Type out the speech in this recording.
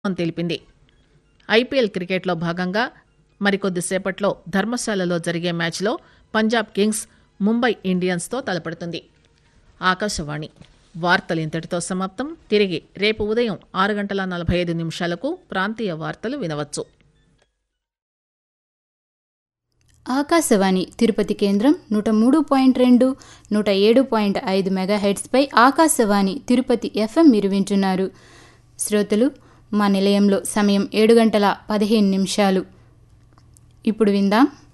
అని తెలిపింది ఐపీఎల్ క్రికెట్లో భాగంగా మరికొద్దిసేపట్లో ధర్మశాలలో జరిగే మ్యాచ్లో పంజాబ్ కింగ్స్ ముంబై ఇండియన్స్తో తలపడుతుంది ఆకాశవాణి వార్తలు ఇంతటితో సమాప్తం తిరిగి రేపు ఉదయం ఆరు గంటల నలభై ఐదు నిమిషాలకు ప్రాంతీయ వార్తలు వినవచ్చు ఆకాశవాణి తిరుపతి కేంద్రం నూట మూడు పాయింట్ రెండు నూట ఏడు పాయింట్ ఐదు మెగాహెడ్స్పై ఆకాశవాణి తిరుపతి ఎఫ్ఎం మీరు వింటున్నారు శ్రోతలు మా నిలయంలో సమయం ఏడు గంటల పదిహేను నిమిషాలు ఇప్పుడు విందాం